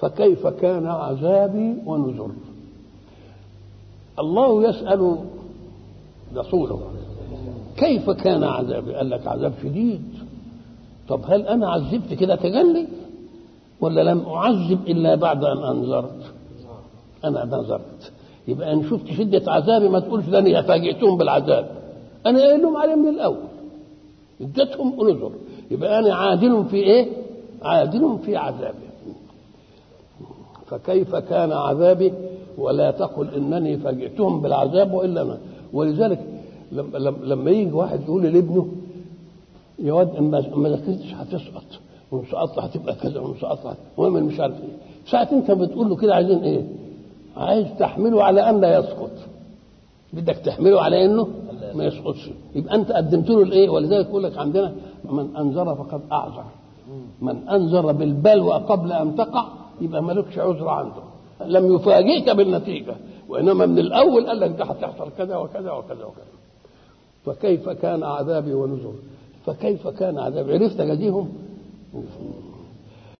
فكيف كان عذابي ونذر الله يسأل رسوله كيف كان عذابي قال لك عذاب شديد طب هل أنا عذبت كده تجلي ولا لم أعذب إلا بعد أن أنذرت أنا نذرت يبقى أن شفت شدة عذابي ما تقولش ده أنا فاجئتهم بالعذاب أنا قايل لهم عليه من الأول اديتهم نذر يبقى أنا عادل في إيه؟ عادل في عذابي فكيف كان عذابي ولا تقل انني فاجئتهم بالعذاب والا ما ولذلك لما يجي واحد يقول لابنه يا واد ما ذاكرتش هتسقط وان سقطت هتبقى كذا وان سقطت المهم مش عارف ايه ساعة انت بتقول له كده عايزين ايه؟ عايز تحمله على ان لا يسقط بدك تحمله على انه ما يسقطش يبقى انت قدمت له الايه ولذلك يقول لك عندنا من انذر فقد اعذر من انذر بالبلوى قبل ان تقع يبقى مالكش عذر عنده لم يفاجئك بالنتيجة وإنما من الأول قال لك ده هتحصل كذا وكذا وكذا وكذا فكيف كان عذابي ونذر فكيف كان عذابي عرفت جزيهم